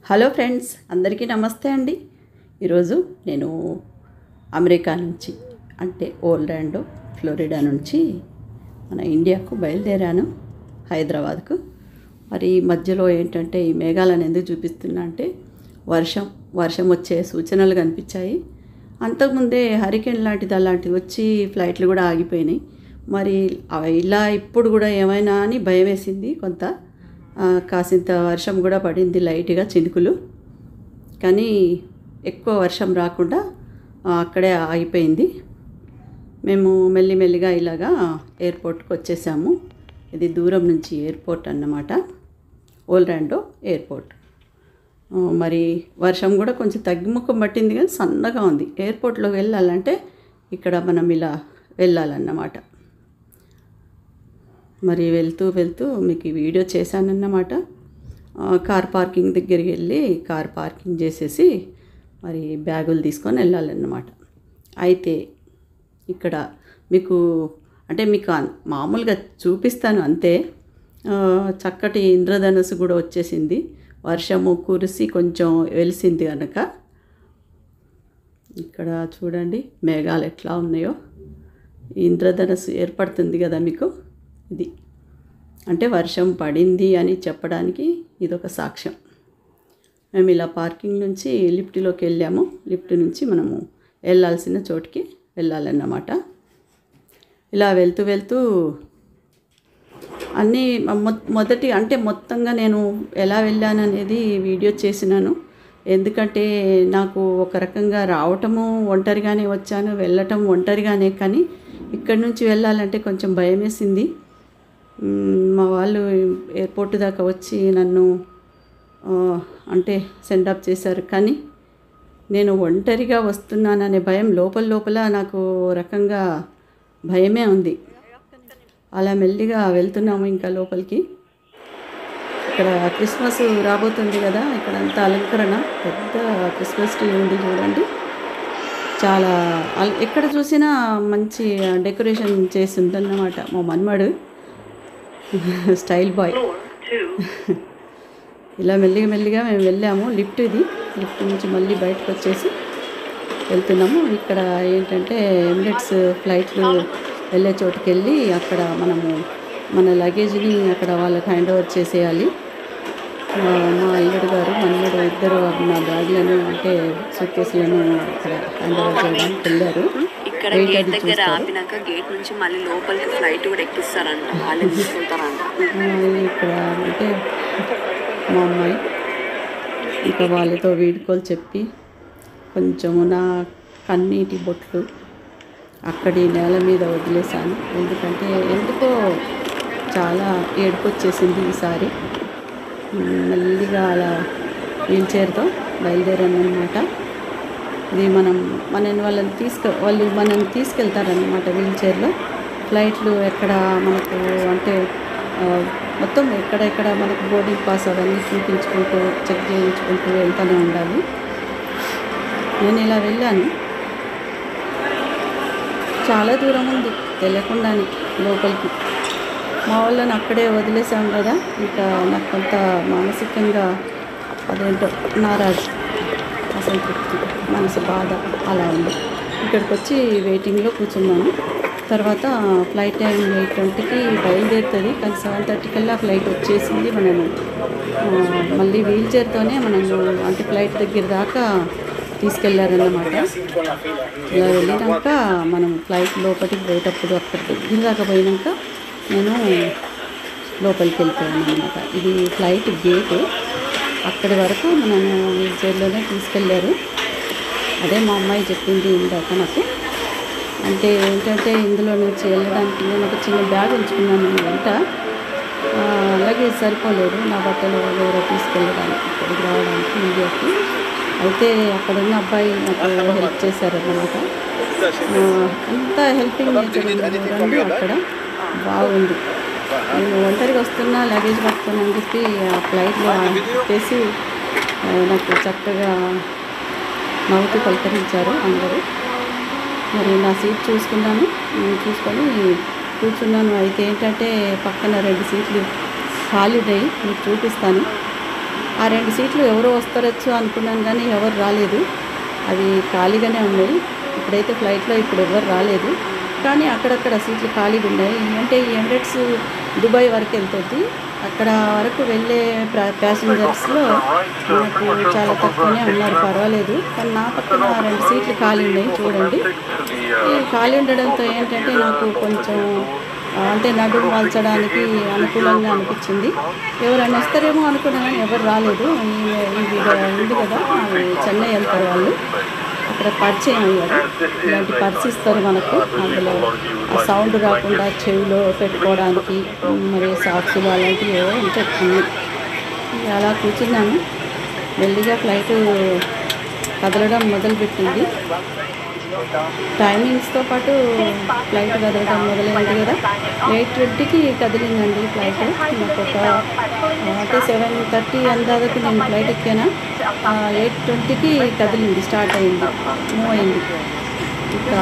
Hello friends అందరికీ నమస్తే అండి ఈరోజు నేను అమెరికా నుంచి అంటే ఓల్రాండో ఫ్లోరిడా నుంచి మన ఇండియాకు బయలుదేరాను హైదరాబాద్కు మరి ఈ మధ్యలో ఏంటంటే ఈ మేఘాలను ఎందుకు చూపిస్తున్నా అంటే వర్షం వర్షం వచ్చే సూచనలు కనిపించాయి అంతకుముందే హరికేన్ లాంటిది అలాంటివి వచ్చి ఫ్లైట్లు కూడా ఆగిపోయినాయి మరి అవి ఇలా ఇప్పుడు కూడా ఏమైనా అని భయం వేసింది కొంత ఆ, కాసింత వర్షం కూడా పడింది లైట్గా చినుకులు కానీ ఎక్కువ వర్షం రాకుండా ఆ, అక్కడే ఆగిపోయింది మేము మెల్లిమెల్లిగా ఇలాగా ఎయిర్పోర్ట్కి వచ్చేసాము ఇది దూరం నుంచి ఎయిర్పోర్ట్ అన్నమాట ఓల్రాండో ఎయిర్పోర్ట్ ఆ, మరి వర్షం కూడా కొంచెం తగ్గిముఖం పట్టింది కానీ సన్నగా ఉంది ఎయిర్పోర్ట్లో వెళ్ళాలంటే ఇక్కడ మనం ఇలా వెళ్ళాలన్నమాట మరి వెళ్తూ వెళ్తూ మీకు ఈ వీడియో చేశానన్నమాట ఆ, కార్ పార్కింగ్ దగ్గరికి వెళ్ళి కార్ పార్కింగ్ చేసేసి మరి బ్యాగులు తీసుకొని వెళ్ళాలన్నమాట అయితే ఇక్కడ మీకు అంటే మీకు అన్- మామూలుగా చూపిస్తాను అంతే ఆ, చక్కటి ఇంద్రధనుసు కూడా వచ్చేసింది వర్షము కురిసి కొంచెం వెలిసింది కనుక ఇక్కడ చూడండి మేఘాలు ఎట్లా ఉన్నాయో ఈ ఇంద్రధనస్సు ఏర్పడుతుంది కదా మీకు ఇది అంటే వర్షం పడింది అని చెప్పడానికి ఇదొక సాక్ష్యం మేము ఇలా పార్కింగ్ నుంచి లిఫ్ట్లోకి వెళ్ళాము లిఫ్ట్ నుంచి మనము వెళ్ళాల్సిన చోటుకి వెళ్ళాలన్నమాట ఇలా వెళ్తూ వెళ్తూ అన్నీ మొ- మొదటి అంటే మొత్తంగా నేను ఎలా వెళ్ళాను అనేది వీడియో చేసినాను ఎందుకంటే నాకు ఒక రకంగా రావటము ఒంటరిగానే వచ్చాను వెళ్ళటం ఒంటరిగానే కానీ ఇక్కడి నుంచి వెళ్ళాలంటే కొంచెం భయం వేసింది మ్, మా వాళ్ళు ఎయిర్పోర్ట్ దాకా వచ్చి నన్ను ఆ, అంటే సెండ్ అప్ చేశారు కానీ నేను ఒంటరిగా వస్తున్నాననే భయం లోపల లోపల నాకు ఓ రకంగా భయమే ఉంది అలా మెల్లిగా వెళ్తున్నాము ఇంకా లోపలికి ఇక్కడ క్రిస్మస్ రాబోతుంది కదా ఇక్కడ అంతా అలంకరణ పెద్ద క్రిస్మస్ ట్రీ ఉంది చూడండి చాలా అల్- ఎక్కడ చూసినా మంచి డెకరేషన్ చేసి ఉందన్నమాట మా మన్మడు స్టైల్ బాయ్ ఇలా మెల్లిగా మెల్లిగా మేము వెళ్ళాము లిఫ్ట్ ఇది లిఫ్ట్ నుంచి మళ్ళీ బయటకు వచ్చేసి వెళ్తున్నాము ఇక్కడ ఏంటంటే ఎమిరేట్స్ ఫ్లైట్లు వెళ్ళే చోటుకి వెళ్ళి అక్కడ మనము మన లగేజ్ని అక్కడ వాళ్ళకి హ్యాండ్ ఓవర్ చేసేయాలి మా మా అల్లుడు గారు మన్నుడు ఇద్దరు నా బ్యాగ్లను అంటే సూట్ కేసులను అక్కడ హ్యాండ్ ఓవర్ చేయడానికి వెళ్ళారు ఇక్కడ వెయిట్ గేట్ అది దగ్గర చూస్తారు. ఆపినాక గేట్ నుంచి మళ్ళీ లోపలికి ఫ్లైట్ కూడా ఎక్కిస్తారంట వాళ్ళే తీసుకెళ్తారంట ఆ, ఇక్కడ అంటే మా అమ్మాయి ఇంకా వాళ్ళతో వీడుకోలు చెప్పి కొంచెము నా కన్నీటి బొట్లు అక్కడి నేల మీద వదిలేశాను ఎందుకంటే ఎందుకో చాలా ఏడుపు వచ్చేసింది ఈసారి ఉమ్, మెల్లిగా అలా వీల్ చైర్తో బయలుదేరాను అనమాట ఇది మనం మనని వాళ్ళని తీసుకు వాళ్ళు మనల్ని తీసుకెళ్తారనమాట వీల్ చైర్లో ఫ్లైట్లు ఎక్కడ మనకు అంటే ఆ, మొత్తం ఎక్కడెక్కడ మనకు బోర్డింగ్ పాస్ అవన్నీ చూపించుకుంటూ చెక్ చేయించుకుంటూ వెళ్తూనే ఉండాలి నేను ఇలా వెళ్ళాను చాలా దూరం ఉంది తెలియకుండానే లోపలికి మా వాళ్ళని అక్కడే వదిలేసాం కదా ఇంకా నాకు కొంత మానసికంగా అదేంటో నారాజు అసంతృప్తి మనసు బాధ అలా ఉంది ఇక్కడికి వచ్చి వెయిటింగ్లో కూర్చున్నాను తర్వాత ఫ్లైట్ టైం ఎయిట్ ట్వంటీకి బయలుదేరుతుంది కానీ సెవెన్ థర్టీ కల్లా ఫ్లైట్ వచ్చేసింది మనము ఆ, మళ్ళీ వీల్ చైర్తోనే మనము అంటే ఫ్లైట్ దగ్గర దాకా తీసుకెళ్లారన్నమాట ఇలా వెళ్ళినాక మనం ఫ్లైట్ లోపలికి పోయేటప్పుడు అక్కడ దగ్గర దాకా పోయినాక నేను లోపలికి వెళ్ళిపోయాను అనమాట ఇది ఫ్లైట్ గేటు అక్కడి వరకు నన్ను వీల్ చైర్లోనే తీసుకెళ్ళారు అదే మా అమ్మాయి చెప్పింది ఇందాక నాకు అంటే ఏంటంటే ఇందులో నుంచి వెళ్ళడానికి నేను ఒక చిన్న బ్యాగ్ ఉంచుకున్నాను నేను వెంట ఆ, అలాగే సరిపోలేదు నా బట్టలు వేరే తీసుకెళ్ళడానికి ఇక్కడికి రావడానికి ఇండియాకి అయితే అక్కడ ఉన్న అబ్బాయి నాకు హెల్ప్ చేశారన్నమాట ఆ, అంత హెల్పింగ్ నేచర్ ఉంది చూడండి అక్కడ బాగుంది నేను ఒంటరిగా వస్తున్నా లగేజ్ పట్టుకొని అని చెప్పి ఆ ఫ్లైట్లో పెట్టేసి ఆ, నాకు చక్కగా నవ్వుతూ పలకరించారు అందరూ మరి నా సీట్ చూసుకున్నాను ఉమ్, చూసుకొని కూర్చున్నాను అయితే ఏంటంటే పక్కన రెండు సీట్లు ఖాళీ ఉన్నాయి మీకు చూపిస్తాను ఆ రెండు సీట్లు ఎవరో వస్తారచ్చు అనుకున్నాను కానీ ఎవరు రాలేదు అవి ఖాళీగానే ఉన్నాయి ఇప్పుడైతే ఫ్లైట్లో ఇప్పుడు ఎవరు రాలేదు కానీ అక్కడక్కడ సీట్లు ఖాళీగా ఉన్నాయి అంటే ఈ ఎమిరేట్స్ దుబాయ్ వరకు వెళ్తుంది అక్కడ వరకు వెళ్ళే ప్యాసింజర్స్లో మనకు చాలా తక్కువనే ఉన్నారు పర్వాలేదు కానీ నా పక్కన రెండు సీట్లు ఖాళీ ఉన్నాయి చూడండి ఈ ఖాళీ ఉండడంతో ఏంటంటే నాకు కొంచెం ఆ, అంటే నడుము వాల్చడానికి అనుకూలంగా అనిపించింది ఎవరైనా వస్తారేమో అనుకున్నా కానీ ఎవరు రాలేదు ఈమె ఇది ఉంది కదా అది చెన్నై వెళ్తారు వాళ్ళు అక్కడ పరిచయం అయ్యారు ఇలాంటి పర్స్ ఇస్తారు మనకు అందులో ఆ సౌండ్ రాకుండా చెవిలో పెట్టుకోవడానికి మరి సాక్సులు అలాంటివి ఏవో ఉంటాయి అన్నీ ఇక అలా కూర్చున్నాను మెల్లిగా ఫ్లైట్ కదలడం మొదలుపెట్టింది టైమింగ్స్తో పాటు ఫ్లైట్ కదలడం మొదలైంది కదా ఎయిట్ ట్వంటీకి కదిలిందండి ఫ్లైట్ నాకు ఒక అంటే సెవెన్ థర్టీ అందాదకు నేను ఫ్లైట్ ఎక్కాను ఎయిట్ ట్వంటీకి కదిలింది స్టార్ట్ అయింది మూవ్ అయింది ఇంకా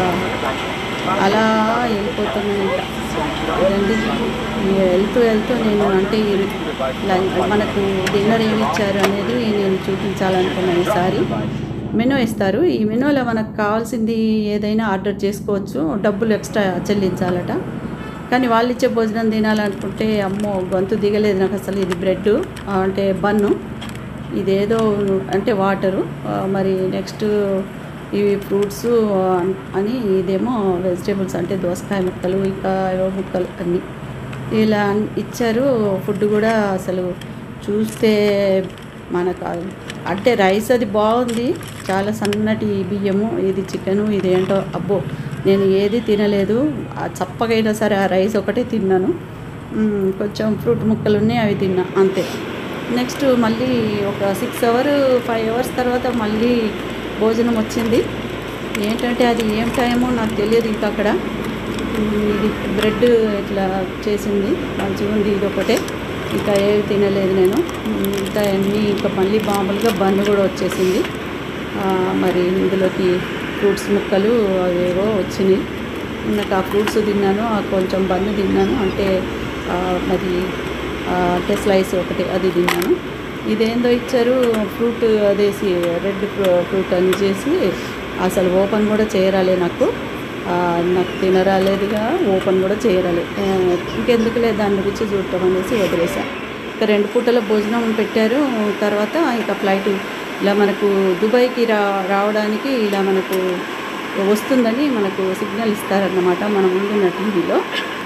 అలా వెళ్ళిపోతున్నాను ఇంకా ఇదండి ఈ వెళ్తూ వెళ్తూ నేను అంటే ఈ లం- మనకు డిన్నర్ ఏమి ఇచ్చారు అనేది నేను చూపించాలనుకున్నాను ఈసారి మెనూ ఇస్తారు ఈ మెనూలో మనకు కావాల్సింది ఏదైనా ఆర్డర్ చేసుకోవచ్చు డబ్బులు ఎక్స్ట్రా చెల్లించాలట కానీ వాళ్ళు ఇచ్చే భోజనం తినాలనుకుంటే అమ్మో గొంతు దిగలేదు నాకు అసలు ఇది బ్రెడ్ అంటే బన్ను ఇదేదో అంటే వాటరు ఆ, మరి నెక్స్ట్ ఇవి ఫ్రూట్స్ అని ఇదేమో వెజిటేబుల్స్ అంటే దోసకాయ ముక్కలు ఇంకా ఏవో ముక్కలు అన్నీ ఇలా అన్- ఇచ్చారు ఫుడ్ కూడా అసలు చూస్తే మనకు ఆ- అంటే రైస్ అది బాగుంది చాలా సన్నటి బియ్యము ఇది చికెను ఇది ఏంటో అబ్బో నేను ఏది తినలేదు ఆ చప్పగైనా సరే ఆ రైస్ ఒకటే తిన్నాను మ్మ్, కొంచెం ఫ్రూట్ ముక్కలు ఉన్నాయి అవి తిన్నా అంతే నెక్స్ట్ మళ్ళీ ఒక సిక్స్ అవర్ ఫైవ్ అవర్స్ తర్వాత మళ్ళీ భోజనం వచ్చింది ఏంటంటే అది ఏం టైమో నాకు తెలియదు ఇంకా అక్కడ మ్మ్, ఇది బ్రెడ్ ఇట్లా చేసింది మంచిగా ఉంది ఇది ఒకటే ఇంకా ఏవి తినలేదు నేను మ్మ్, ఇంకా అన్నీ ఇంకా మళ్ళీ మామూలుగా బన్ను కూడా వచ్చేసింది ఆ, మరి ఇందులోకి ఫ్రూట్స్ ముక్కలు అవేవో వచ్చినాయి నాకు ఆ ఫ్రూట్స్ తిన్నాను ఆ కొంచెం బన్ను తిన్నాను అంటే ఆ, మరి ఆ, అంటే స్లైస్ ఒకటి అది తిన్నాను ఇదేందో ఇచ్చారు ఫ్రూట్ అదేసి రెడ్ ఫ్రూట్ అని చేసి అసలు ఓపెన్ కూడా చేయరాలే నాకు ఆ, నాకు తినరాలేదుగా ఓపెన్ కూడా చేయరాలే ఆ, ఇంకెందుకులే దాని గురించి చూడటం అనేసి వదిలేసా ఇంకా రెండు పూటల భోజనం పెట్టారు తర్వాత ఇంకా ఫ్లైట్ ఇలా మనకు దుబాయ్కి రా రావడానికి ఇలా మనకు వస్తుందని మనకు సిగ్నల్ ఇస్తారన్నమాట మన ముందున్న టీవీలో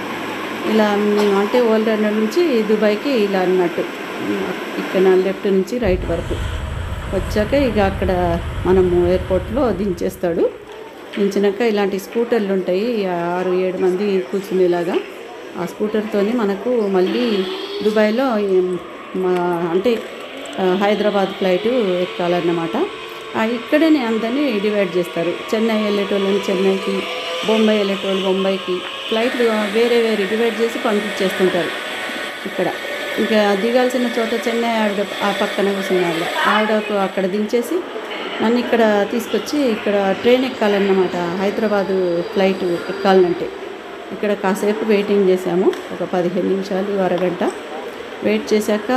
ఇలా నేను అంటే ఓల్డ్ రన్నర్ నుంచి దుబాయ్కి ఇలా అన్నట్టు ఇక్కడ లెఫ్ట్ నుంచి రైట్ వరకు వచ్చాక ఇక అక్కడ మనము ఎయిర్పోర్ట్లో దించేస్తాడు దించినాక ఇలాంటి స్కూటర్లు ఉంటాయి ఆరు ఏడు మంది కూర్చునేలాగా ఆ స్కూటర్తోని మనకు మళ్ళీ దుబాయ్లో ఈ మా అంటే ఆ, హైదరాబాద్ ఫ్లైట్ ఎక్కాలన్నమాట ఆ, ఇక్కడనే అందరినీ డివైడ్ చేస్తారు చెన్నై వెళ్ళేటోళ్ళని చెన్నైకి బొంబాయి వెళ్ళేటోళ్ళు బొంబాయికి ఫ్లైట్లు వేరే వేరే డివైడ్ చేసి పంపించేస్తుంటారు ఇక్కడ ఇంకా దిగాల్సిన చోట చెన్నై ఆవిడ ఆ పక్కన కూర్చున్న ఆవిడ ఆవిడకు అక్కడ దించేసి నన్ను ఇక్కడ తీసుకొచ్చి ఇక్కడ ట్రైన్ ఎక్కాలన్నమాట హైదరాబాదు ఫ్లైట్ ఎక్కాలంటే ఇక్కడ కాసేపు వెయిటింగ్ చేసాము ఒక పదిహేను నిమిషాలు అరగంట వెయిట్ చేశాక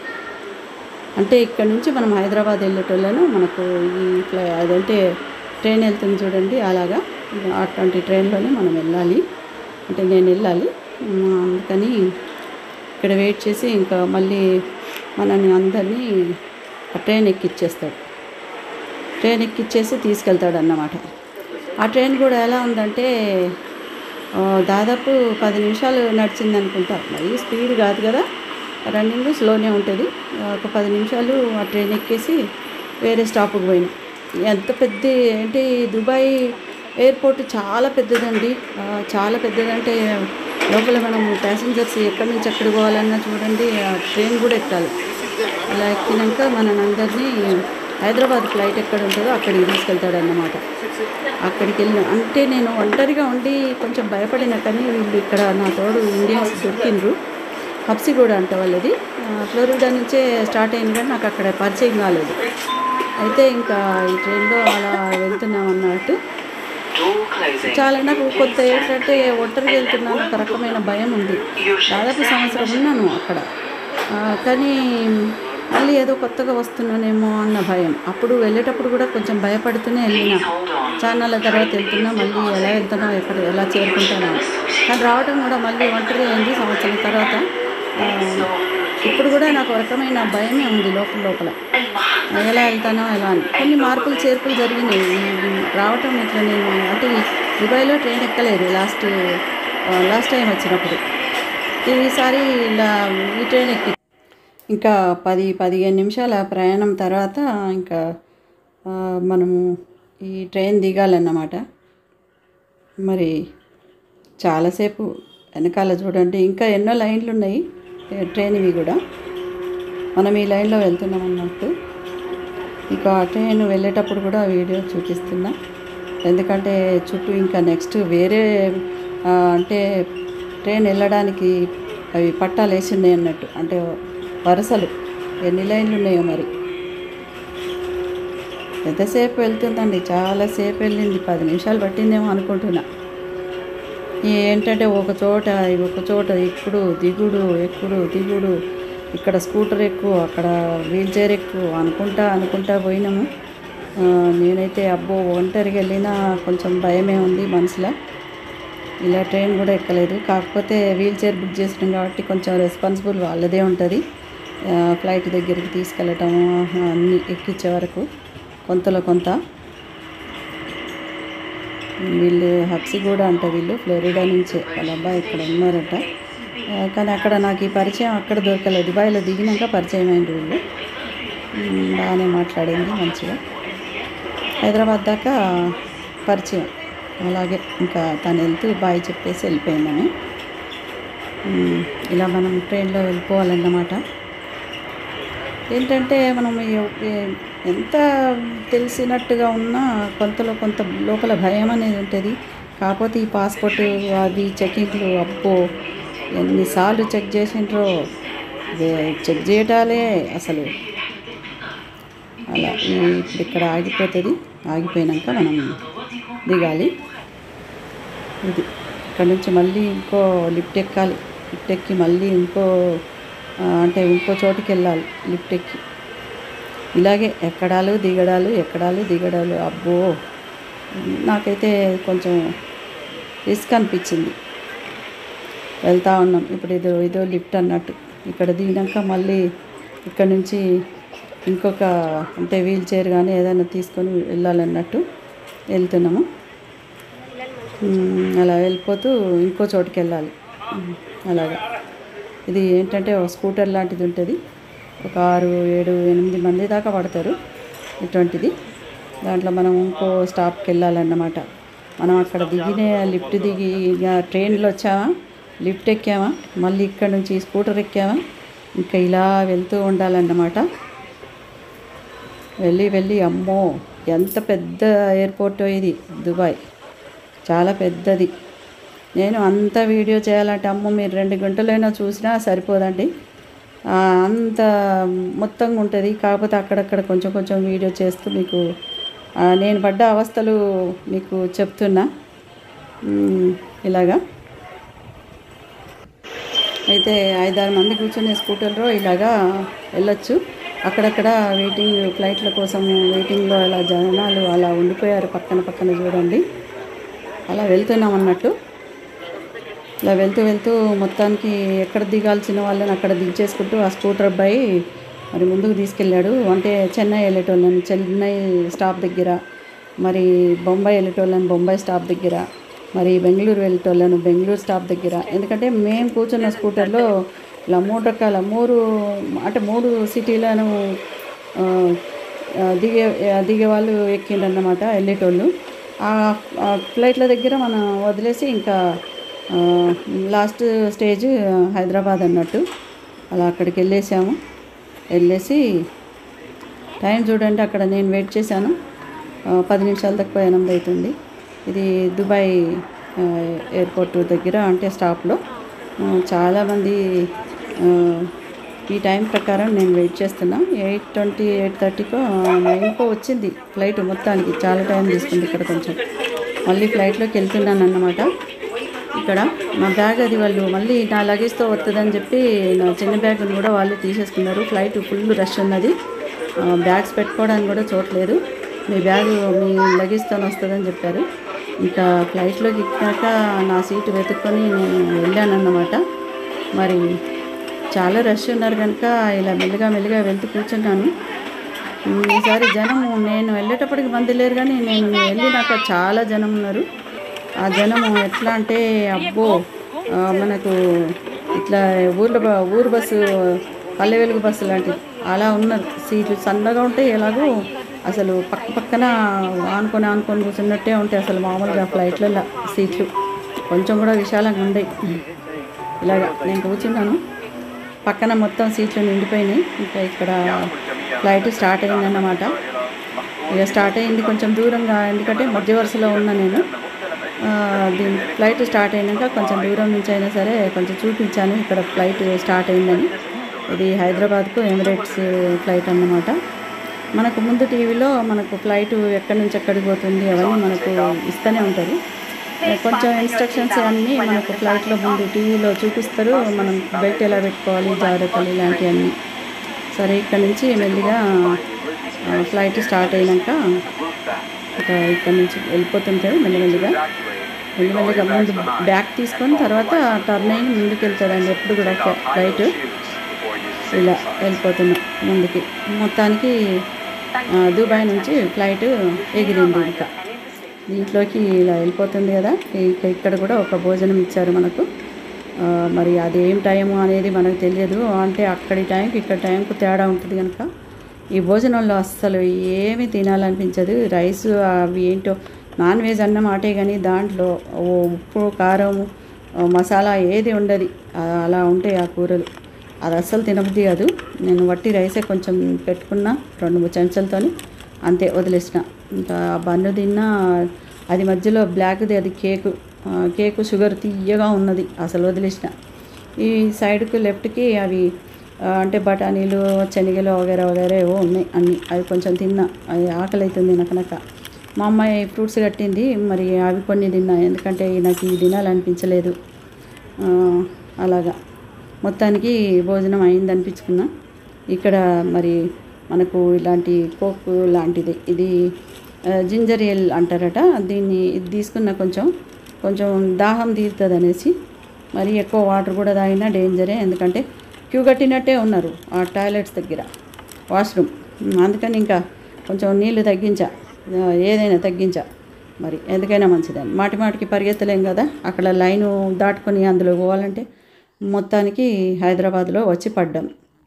అంటే ఇక్కడ నుంచి మనం హైదరాబాద్ వెళ్ళేటోళ్ళను మనకు ఈ ఫ్లై అదంటే ట్రైన్ వెళ్తుంది చూడండి అలాగా అటువంటి ట్రైన్లోనే మనం వెళ్ళాలి అంటే నేను వెళ్ళాలి ఉమ్, అందుకని ఇక్కడ వెయిట్ చేసి ఇంకా మళ్ళీ మనల్ని అందరినీ ఆ ట్రైన్ ఎక్కిచ్చేస్తాడు ట్రైన్ ఎక్కిచ్చేసి తీసుకెళ్తాడు అన్నమాట ఆ ట్రైన్ కూడా ఎలా ఉందంటే ఆ, దాదాపు పది నిమిషాలు నడిచింది అనుకుంటా మరి స్పీడ్ కాదు కదా రన్నింగ్ స్లోనే ఉంటుంది ఒక పది నిమిషాలు ఆ ట్రైన్ ఎక్కేసి వేరే స్టాప్కి పోయినా ఎంత పెద్ద అంటే ఈ దుబాయ్ ఎయిర్పోర్ట్ చాలా పెద్దదండి ఆ, చాలా పెద్దదంటే లోపల మనం ప్యాసింజర్స్ ఎక్కడి నుంచి ఎక్కడికి పోవాలన్నా చూడండి ఆ ట్రైన్ కూడా ఎక్కాలి అలా ఎక్కినాక మనందరినీ హైదరాబాద్ ఫ్లైట్ ఎక్కడ ఉంటుందో అక్కడికి తీసుకెళ్తాడు అన్నమాట అక్కడికి వెళ్ళిన అంటే నేను ఒంటరిగా ఉండి కొంచెం భయపడిన కానీ వీళ్ళు ఇక్కడ నా తోడు ఇండియన్స్ దొరికిండ్రు హబ్సిగూడ అంట వాళ్ళది ఆ, ఫ్లోరిడా నుంచే స్టార్ట్ అయింది కానీ నాకు అక్కడ పరిచయం కాలేదు అయితే ఇంకా ఈ ట్రైన్లో అలా వెళ్తున్నాం అన్నట్టు చాలా నాకు కొంత ఏంటంటే ఒంటరిగా వెళ్తున్నాను ఒక రకమైన భయం ఉంది దాదాపు సంవత్సరం ఉన్నాను అక్కడ ఆ, కానీ మళ్ళీ ఏదో కొత్తగా వస్తున్నానేమో అన్న భయం అప్పుడు వెళ్ళేటప్పుడు కూడా కొంచెం భయపడుతూనే వెళ్ళిన చాలా తర్వాత వెళ్తున్నా మళ్ళీ ఎలా వెళ్తానో ఎక్కడ ఎలా చేరుకుంటానో కానీ రావడం కూడా మళ్ళీ ఒంటరి అయింది సంవత్సరం తర్వాత ఆ, ఇప్పుడు కూడా నాకు ఒక రకమైన భయమే ఉంది లోపల లోపల ఎలా వెళ్తానో ఎలా అని కొన్ని మార్పులు చేర్పులు జరిగినాయి ఈ రావటం ఇట్లా నేను అంటే ఈ దుబాయ్లో ట్రైన్ ఎక్కలేదు లాస్ట్ లాస్ట్ టైం వచ్చినప్పుడు ఈసారి ఇలా ఈ ట్రైన్ ఎక్కి ఇంకా పది పదిహేను నిమిషాల ప్రయాణం తర్వాత ఇంకా ఆ, మనము ఈ ట్రైన్ దిగాలన్నమాట మరి చాలాసేపు వెనకాల చూడండి ఇంకా ఎన్నో లైన్లు ఉన్నాయి ఏ ట్రైన్ ఇవి కూడా మనం ఈ లైన్లో వెళ్తున్నాం అన్నట్టు ఇక ఆ ట్రైన్ వెళ్ళేటప్పుడు కూడా వీడియో చూపిస్తున్నా ఎందుకంటే చుట్టూ ఇంకా నెక్స్ట్ వేరే ఆ, అంటే ట్రైన్ వెళ్ళడానికి అవి పట్టాలు వేసి ఉన్నాయి అన్నట్టు అంటే వరుసలు ఎన్ని లైన్లు ఉన్నాయో మరి ఎంతసేపు వెళ్తుందండి చాలాసేపు వెళ్ళింది పది నిమిషాలు పట్టిందేమో అనుకుంటున్నా ఈ ఏంటంటే ఒక చోట ఒక చోట ఎక్కుడు దిగుడు ఎక్కుడు దిగుడు ఇక్కడ స్కూటర్ ఎక్కువ అక్కడ వీల్ చైర్ ఎక్కువ అనుకుంటా అనుకుంటా పోయినాము ఆ, నేనైతే అబ్బో ఒంటరిగా వెళ్ళినా కొంచెం భయమే ఉంది మనసులో ఇలా ట్రైన్ కూడా ఎక్కలేదు కాకపోతే వీల్ చైర్ బుక్ చేసినాం కాబట్టి కొంచెం రెస్పాన్సిబుల్ వాళ్ళదే ఉంటుంది ఆ, ఫ్లైట్ దగ్గరికి తీసుకెళ్ళటం అన్నీ ఎక్కించే వరకు కొంతలో కొంత వీళ్ళు హబ్సి కూడా అంట వీళ్ళు ఫ్లోరిడా నుంచే వాళ్ళ అబ్బాయి ఇక్కడ ఉన్నారట ఆ, కానీ అక్కడ నాకు ఈ పరిచయం అక్కడ దొరకలేదు దుబాయ్లో దిగినాక పరిచయం అయింది వీళ్ళు ఉమ్, బాగానే మాట్లాడింది మంచిగా హైదరాబాద్ దాకా పరిచయం అలాగే ఇంకా తను వెళ్తూ బాయ్ చెప్పేసి వెళ్ళిపోయిందని ఉమ్, ఇలా మనం ట్రైన్లో వెళ్ళిపోవాలన్నమాట ఏంటంటే మనం ఎ- ఎ- ఎంత తెలిసినట్టుగా ఉన్నా కొంతలో కొంత లోపల భయం అనేది ఉంటుంది కాకపోతే ఈ పాస్పోర్ట్ అది చెకింగ్లు అబ్బో ఎన్నిసార్లు చెక్ చేసిండ్రో వే- చెక్ చేయటాలే అసలు అలా ఈ ఇప్పుడు ఇక్కడ ఆగిపోతుంది ఆగిపోయినాక మనం దిగాలి ఇది ఇక్కడ నుంచి మళ్ళీ ఇంకో లిఫ్ట్ ఎక్కాలి లిఫ్ట్ ఎక్కి మళ్ళీ ఇంకో ఆ, అంటే ఇంకో చోటుకి వెళ్ళాలి లిఫ్ట్ ఎక్కి ఇలాగే ఎక్కడాలు దిగడాలు ఎక్కడాలు దిగడాలు అబ్బో నాకైతే కొంచెం రిస్క్ అనిపించింది వెళ్తా ఉన్నాం ఇప్పుడు ఇదో ఇదో లిఫ్ట్ అన్నట్టు ఇక్కడ దిగినాక మళ్ళీ ఇక్కడ నుంచి ఇంకొక అంటే వీల్ చైర్ కానీ ఏదైనా తీసుకొని వెళ్ళాలన్నట్టు వెళ్తున్నాము ఉమ్, అలా వెళ్ళిపోతూ ఇంకో చోటుకి వెళ్ళాలి ఉమ్, అలాగా ఇది ఏంటంటే ఒక స్కూటర్ లాంటిది ఉంటుంది ఒక ఆరు ఏడు ఎనిమిది మంది దాకా పడతారు ఇటువంటిది దాంట్లో మనం ఇంకో స్టాప్కి వెళ్ళాలన్నమాట మనం అక్కడ దిగిన లిఫ్ట్ దిగి ఇక ట్రైన్లో వచ్చామా లిఫ్ట్ ఎక్కామా మళ్ళీ ఇక్కడ నుంచి స్కూటర్ ఎక్కామా ఇంకా ఇలా వెళ్తూ ఉండాలన్నమాట వెళ్ళి వెళ్ళి అమ్మో ఎంత పెద్ద ఎయిర్పోర్ట్ ఇది దుబాయ్ చాలా పెద్దది నేను అంత వీడియో చేయాలంటే అమ్మో మీరు రెండు గంటలైనా చూసినా సరిపోదండి ఆ, అంత మొత్తంగా ఉంటుంది కాకపోతే అక్కడక్కడ కొంచెం కొంచెం వీడియో చేస్తూ మీకు ఆ, నేను పడ్డ అవస్థలు మీకు చెప్తున్నా ఉమ్, ఇలాగా అయితే ఐదారు మంది కూర్చునే స్కూటర్లో ఇలాగా వెళ్ళొచ్చు అక్కడక్కడ వెయిటింగ్ ఫ్లైట్ల కోసం వెయిటింగ్లో అలా జనాలు అలా ఉండిపోయారు పక్కన పక్కన చూడండి అలా వెళ్తున్నాం అన్నట్టు ఇలా వెళ్తూ వెళ్తూ మొత్తానికి ఎక్కడ దిగాల్సిన వాళ్ళని అక్కడ దించేసుకుంటూ ఆ స్కూటర్ అబ్బాయి మరి ముందుకు తీసుకెళ్ళాడు అంటే చెన్నై వెళ్ళేటోళ్ళని చెన్నై స్టాప్ దగ్గర మరి బొంబాయి వెళ్ళేటోళ్ళని బొంబాయి స్టాప్ దగ్గర మరి బెంగళూరు వెళ్ళేటోళ్ళను బెంగళూరు స్టాప్ దగ్గర ఎందుకంటే మేము కూర్చున్న స్కూటర్లో ఇలా మూడు రకాల మూడు అంటే మూడు సిటీలను ఆ, ఆ, దిగే ఆ, దిగే వాళ్ళు ఎక్కిండన్నమాట వెళ్ళేటోళ్ళు ఆ ఆ ఫ్లైట్ల దగ్గర మనం వదిలేసి ఇంకా ఆ, లాస్ట్ స్టేజ్ హైదరాబాద్ అన్నట్టు అలా అక్కడికి వెళ్ళేసాము వెళ్ళేసి టైం చూడండి అక్కడ నేను వెయిట్ చేశాను ఆ, పది నిమిషాల తక్కువ ఎనిమిది అవుతుంది ఇది దుబాయ్ ఆ, ఎయిర్పోర్ట్ దగ్గర అంటే స్టాప్లో ఆ, చాలామంది ఆ, ఈ టైం ప్రకారం నేను వెయిట్ చేస్తున్నా ఎయిట్ ట్వంటీ ఎయిట్ థర్టీకో నైన్కో వచ్చింది ఫ్లైట్ మొత్తానికి చాలా టైం తీసుకుంది ఇక్కడ కొంచెం మళ్ళీ ఫ్లైట్లోకి వెళ్తున్నాను అన్నమాట ఇక్కడ నా బ్యాగ్ అది వాళ్ళు మళ్ళీ నా లగేజ్తో వస్తుందని చెప్పి నా చిన్న బ్యాగ్ని కూడా వాళ్ళు తీసేసుకున్నారు ఫ్లైట్ ఫుల్ రష్ ఉన్నది ఆ, బ్యాగ్స్ పెట్టుకోవడానికి కూడా చోట్లేదు మీ బ్యాగ్ మీ లగేజ్తో వస్తుందని చెప్పారు ఇంకా ఫ్లైట్లోకి ఎక్కాక నా సీటు వెతుక్కొని నేను వెళ్ళానన్నమాట మరి చాలా రష్ ఉన్నారు కనుక ఇలా మెల్లిగా మెల్లిగా వెళ్తూ కూర్చున్నాను ఉమ్, ఈసారి జనం నేను వెళ్ళేటప్పటికి మంది లేరు కానీ నేను వెళ్ళినాక చాలా జనం ఉన్నారు ఆ జనం ఎట్లా అంటే అబ్బో ఆ, మనకు ఇట్లా ఊర్ల బ- ఊరు బస్సు పల్లె వెలుగు బస్సు లాంటిది అలా ఉన్నారు సీట్లు సన్నగా ఉంటాయి ఎలాగో అసలు పక్క పక్కన ఆనుకొని ఆనుకొని కూర్చున్నట్టే ఉంటాయి అసలు మామూలుగా ఫ్లైట్లలో సీట్లు కొంచెం కూడా విశాలంగా ఉండయి ఇలాగా నేను కూర్చున్నాను పక్కన మొత్తం సీట్లు నిండిపోయినాయి ఇంకా ఇక్కడ ఫ్లైట్ స్టార్ట్ అయిందన్నమాట ఇక స్టార్ట్ అయింది కొంచెం దూరంగా ఎందుకంటే మధ్య వరుసలో ఉన్నా నేను ఆ, దీని ఫ్లైట్ స్టార్ట్ అయినాక కొంచెం దూరం నుంచి అయినా సరే కొంచెం చూపించాను ఇక్కడ ఫ్లైట్ స్టార్ట్ అయిందని ఇది హైదరాబాద్కు ఎమిరేట్స్ ఫ్లైట్ అన్నమాట మనకు ముందు టీవీలో మనకు ఫ్లైట్ ఎక్కడి నుంచి ఎక్కడికి పోతుంది అవన్నీ మనకు ఇస్తూనే ఉంటుంది కొంచెం ఇన్స్ట్రక్షన్స్ అన్నీ మనకు ఫ్లైట్లో ముందు టీవీలో చూపిస్తారు మనం బెల్ట్ ఎలా పెట్టుకోవాలి జాగ్రత్తలు ఇలాంటివన్నీ సరే ఇక్కడ నుంచి మెల్లిగా ఆ, ఫ్లైట్ స్టార్ట్ అయినాక ఇక ఇక్కడ నుంచి వెళ్ళిపోతుంటారు మెల్లిమెల్లిగా మెల్లిమెల్లిగా ముందు బ్యాక్ తీసుకొని తర్వాత టర్న్ అయ్యి ముందుకు వెళ్తుందండి ఎప్పుడు కూడా ఫ్ల- ఫ్లైట్ ఇలా వెళ్ళిపోతున్నాం ముందుకి మొత్తానికి ఆ, దుబాయ్ నుంచి ఫ్లైట్ ఎగిరింది ఇంకా దీంట్లోకి ఇలా వెళ్ళిపోతుంది కదా ఇక ఇక్కడ కూడా ఒక భోజనం ఇచ్చారు మనకు ఆ, మరి అదేం టైము అనేది మనకు తెలియదు అంటే అక్కడి టైంకి ఇక్కడ టైంకు తేడా ఉంటుంది కనుక ఈ భోజనంలో అస్సలు ఏమీ తినాలనిపించదు రైస్ అవి ఏంటో నాన్ వెజ్ అన్న మాటే కానీ దాంట్లో ఓ ఉప్పు కారం ఓ మసాలా ఏది ఉండదు ఆ, అలా ఉంటాయి ఆ కూరలు అది అస్సలు తినబుద్ధి కాదు నేను వట్టి రైసే కొంచెం పెట్టుకున్నా రెండు మూడు చెంచాలతోని అంతే వదిలేసిన ఇంకా ఆ బన్ను తిన్నా అది మధ్యలో బ్లాక్ది అది కేకు ఆ, కేకు షుగర్ తీయగా ఉన్నది అసలు వదిలేసిన ఈ సైడ్కి లెఫ్ట్కి అవి ఆ, అంటే బఠానీలు శనగలు వగేరా వగేరా ఏవో ఉన్నాయి అన్నీ అవి కొంచెం తిన్నా అది ఆకలి అవుతుంది నాకనక మా అమ్మాయి ఫ్రూట్స్ కట్టింది మరి అవి కొన్ని తిన్నా ఎందుకంటే నాకు ఇవి తినాలనిపించలేదు ఆ, అలాగా మొత్తానికి భోజనం అయింది అనిపించుకున్నా ఇక్కడ మరి మనకు ఇలాంటి కోక్ లాంటిది ఇది ఆ, జింజర్ ఎల్ అంటారట దీన్ని ఇది తీసుకున్న కొంచెం కొంచెం దాహం తీరుతుంది అనేసి మరి ఎక్కువ వాటర్ కూడా తాగినా డేంజరే ఎందుకంటే క్యూ కట్టినట్టే ఉన్నారు ఆ టాయిలెట్స్ దగ్గర వాష్రూమ్ ఉమ్, అందుకని ఇంకా కొంచెం నీళ్లు తగ్గించా ఆ, ఏదైనా తగ్గించా మరి ఎందుకైనా మంచిదని మాటి మాటికి పరిగెత్తలేం కదా అక్కడ లైను దాటుకొని అందులో పోవాలంటే మొత్తానికి హైదరాబాద్లో వచ్చి పడ్డాం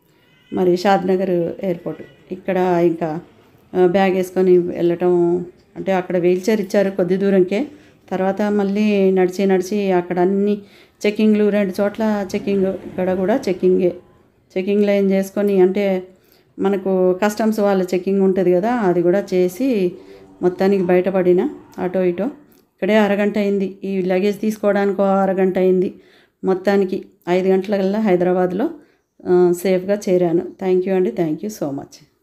మరి షాద్నగర్ ఎయిర్పోర్ట్ ఇక్కడ ఇంకా ఆ, బ్యాగ్ వేసుకొని వెళ్ళటం అంటే అక్కడ వీల్ చైర్ ఇచ్చారు కొద్ది దూరంకే తర్వాత మళ్ళీ నడిచి నడిచి అక్కడ అన్ని చెక్కింగ్లు రెండు చోట్ల చెక్కింగ్ ఇక్కడ కూడా చెక్కింగే చెక్కింగ్ లైన్ చేసుకొని అంటే మనకు కస్టమ్స్ వాళ్ళ చెక్కింగ్ ఉంటుంది కదా అది కూడా చేసి మొత్తానికి బయటపడిన అటో ఇటో ఇక్కడే అరగంట అయింది ఈ లగేజ్ తీసుకోవడానికి ఓ అరగంట అయింది మొత్తానికి ఐదు గంటలకల్లా హైదరాబాద్లో ఆ, సేఫ్గా చేరాను థ్యాంక్ యూ అండి థ్యాంక్ యూ సో మచ్